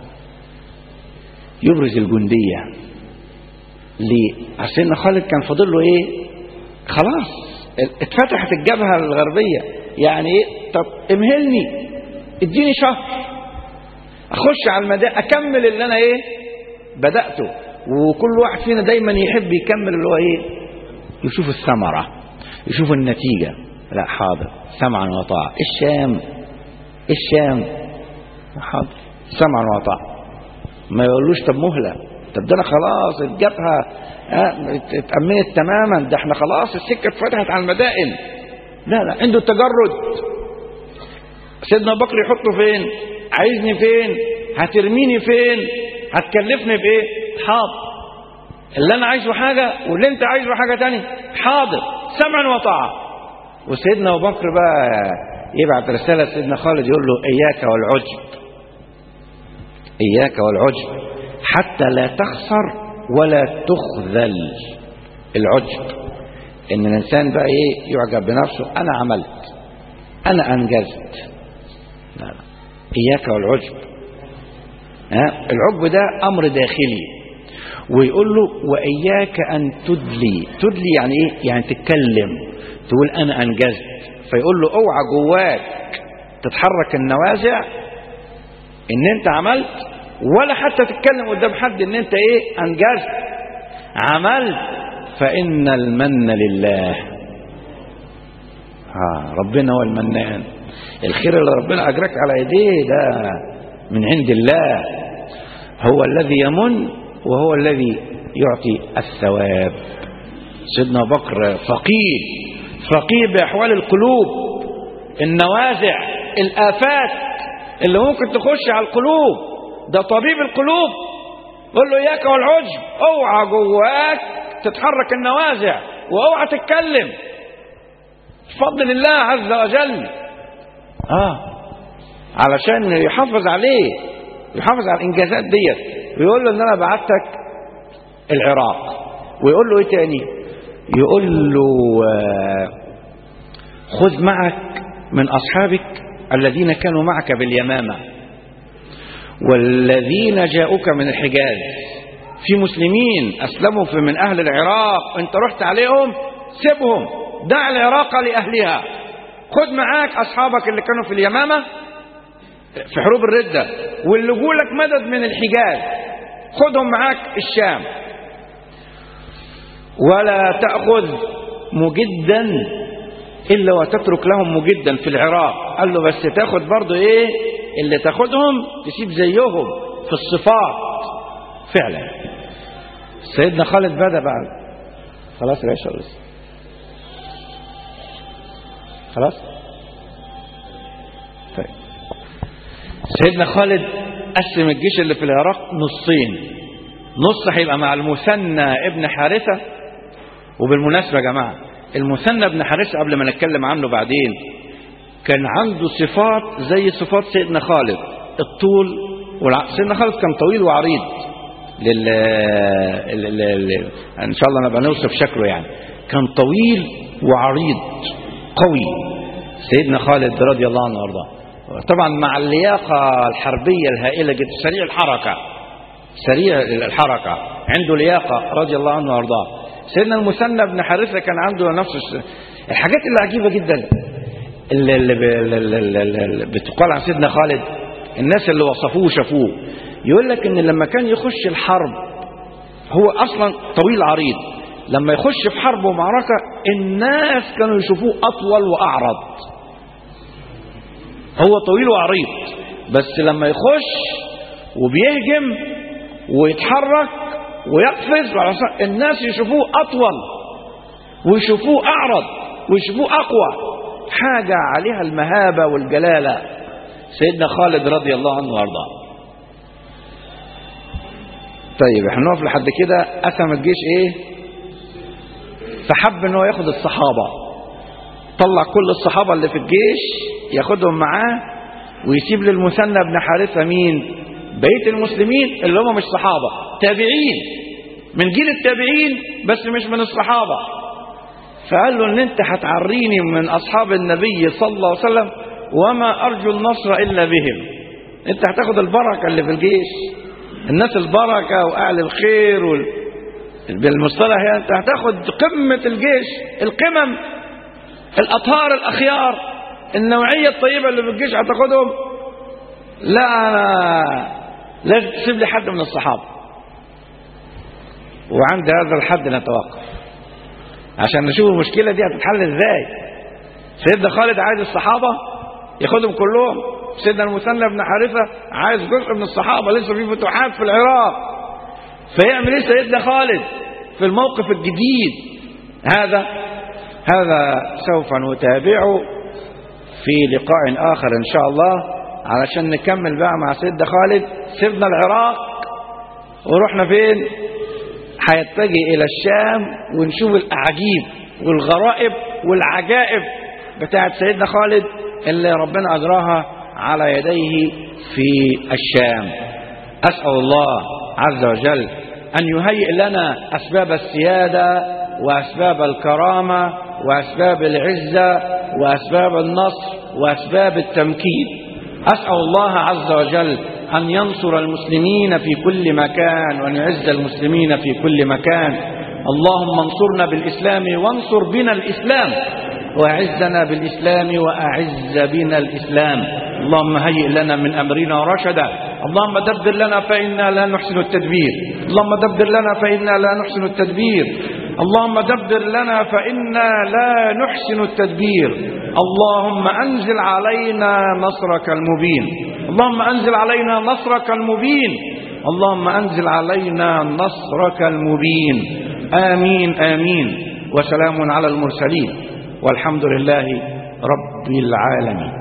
يبرز الجندية ليه؟ عشان خالد كان فاضل له ايه؟ خلاص اتفتحت الجبهة الغربية يعني ايه؟ طب امهلني اديني شهر اخش على المدى اكمل اللي انا ايه بدأته وكل واحد فينا دايما يحب يكمل اللي هو ايه يشوف الثمرة يشوف النتيجة لا حاضر سمعا وطاعة الشام الشام حاضر سمعا وطاعة ما يقولوش طب مهلة طب ده انا خلاص الجبهة اتأمنت تماما ده احنا خلاص السكة اتفتحت على المدائن لا لا عنده التجرد سيدنا بكر يحطه فين عايزني فين هترميني فين هتكلفني بايه حاضر اللي انا عايزه حاجه واللي انت عايزه حاجه تانية حاضر سمعا وطاعه وسيدنا ابو بكر بقى يبعت رساله لسيدنا خالد يقول له اياك والعجب اياك والعجب حتى لا تخسر ولا تخذل العجب ان الانسان بقى ايه يعجب بنفسه انا عملت انا انجزت لا لا إياك والعجب ها العجب ده أمر داخلي ويقول له وإياك أن تدلي تدلي يعني إيه يعني تتكلم تقول أنا أنجزت فيقول له اوعى جواك تتحرك النوازع إن أنت عملت ولا حتى تتكلم قدام حد إن أنت إيه أنجزت عملت فإن المن لله آه ربنا هو المنان الخير اللي ربنا أجرك على يديه ده من عند الله هو الذي يمن وهو الذي يعطي الثواب سيدنا بكر فقيه فقيه بأحوال القلوب النوازع الآفات اللي ممكن تخش على القلوب ده طبيب القلوب قول له إياك والعجب اوعى جواك تتحرك النوازع واوعى تتكلم بفضل الله عز وجل اه علشان يحافظ عليه يحافظ على الانجازات ديت ويقول له ان انا بعتك العراق ويقول له ايه تاني يقول له آه خذ معك من اصحابك الذين كانوا معك باليمامه والذين جاءوك من الحجاز في مسلمين اسلموا في من اهل العراق انت رحت عليهم سيبهم دع العراق لاهلها خد معاك اصحابك اللي كانوا في اليمامه في حروب الردة واللي لك مدد من الحجاز خدهم معاك الشام ولا تأخذ مجدا إلا وتترك لهم مجدا في العراق قال له بس تاخد برضو إيه اللي تاخدهم تسيب زيهم في الصفات فعلا سيدنا خالد بدأ بعد خلاص العشاء لسه خلاص طيب سيدنا خالد قسم الجيش اللي في العراق نصين نص هيبقى مع المثنى ابن حارثة وبالمناسبة يا جماعة المثنى ابن حارثة قبل ما نتكلم عنه بعدين كان عنده صفات زي صفات سيدنا خالد الطول والع... سيدنا خالد كان طويل وعريض لل... لل... لل... ان شاء الله نبقى نوصف شكله يعني كان طويل وعريض قوي سيدنا خالد رضي الله عنه وارضاه طبعا مع اللياقة الحربية الهائلة جدا سريع الحركة سريع الحركة عنده لياقة رضي الله عنه وارضاه سيدنا المثنى بن حارثة كان عنده نفس الس- الحاجات اللي عجيبة جدا اللي, اللي, ب- اللي, اللي, اللي, اللي بتقال عن سيدنا خالد الناس اللي وصفوه وشافوه يقول لك ان لما كان يخش الحرب هو اصلا طويل عريض لما يخش في حرب ومعركة الناس كانوا يشوفوه اطول واعرض هو طويل وعريض بس لما يخش وبيهجم ويتحرك ويقفز وعلى ص- الناس يشوفوه اطول ويشوفوه اعرض ويشوفوه اقوى حاجه عليها المهابه والجلاله سيدنا خالد رضي الله عنه وارضاه طيب احنا نقف لحد كده قسم الجيش ايه فحب ان هو ياخد الصحابه طلع كل الصحابه اللي في الجيش ياخدهم معاه ويسيب للمثنى بن حارثه مين بقيه المسلمين اللي هم مش صحابه تابعين من جيل التابعين بس مش من الصحابه فقال له ان انت هتعريني من اصحاب النبي صلى الله عليه وسلم وما ارجو النصر الا بهم انت هتاخد البركه اللي في الجيش الناس البركه واهل الخير وال... بالمصطلح يعني انت هتاخد قمه الجيش القمم الاطهار الاخيار النوعيه الطيبه اللي في الجيش هتاخدهم لا انا لازم تسيب لي حد من الصحابه وعند هذا الحد نتوقف عشان نشوف المشكله دي هتتحل ازاي سيدنا خالد عايز الصحابه ياخدهم كلهم سيدنا المثنى بن حارثه عايز جزء من الصحابه لسه في فتوحات في العراق فيعمل ايه سيدنا خالد في الموقف الجديد هذا هذا سوف نتابعه في لقاء آخر إن شاء الله علشان نكمل بقى مع سيدنا خالد سيبنا العراق ورحنا فين هيتجه إلى الشام ونشوف الأعاجيب والغرائب والعجائب بتاعت سيدنا خالد اللي ربنا أجراها على يديه في الشام أسأل الله عز وجل أن يهيئ لنا أسباب السيادة وأسباب الكرامة وأسباب العزة وأسباب النصر وأسباب التمكين أسأل الله عز وجل أن ينصر المسلمين في كل مكان وأن يعز المسلمين في كل مكان اللهم انصرنا بالإسلام وانصر بنا الإسلام وأعزنا بالإسلام وأعز بنا الإسلام اللهم هيئ لنا من أمرنا رشدا اللهم دبر لنا فإنا لا نحسن التدبير اللهم دبر لنا فإنا لا نحسن التدبير اللهم دبر لنا فإنا لا نحسن التدبير اللهم أنزل علينا نصرك المبين اللهم أنزل علينا نصرك المبين اللهم أنزل علينا نصرك المبين آمين آمين وسلام على المرسلين والحمد لله رب العالمين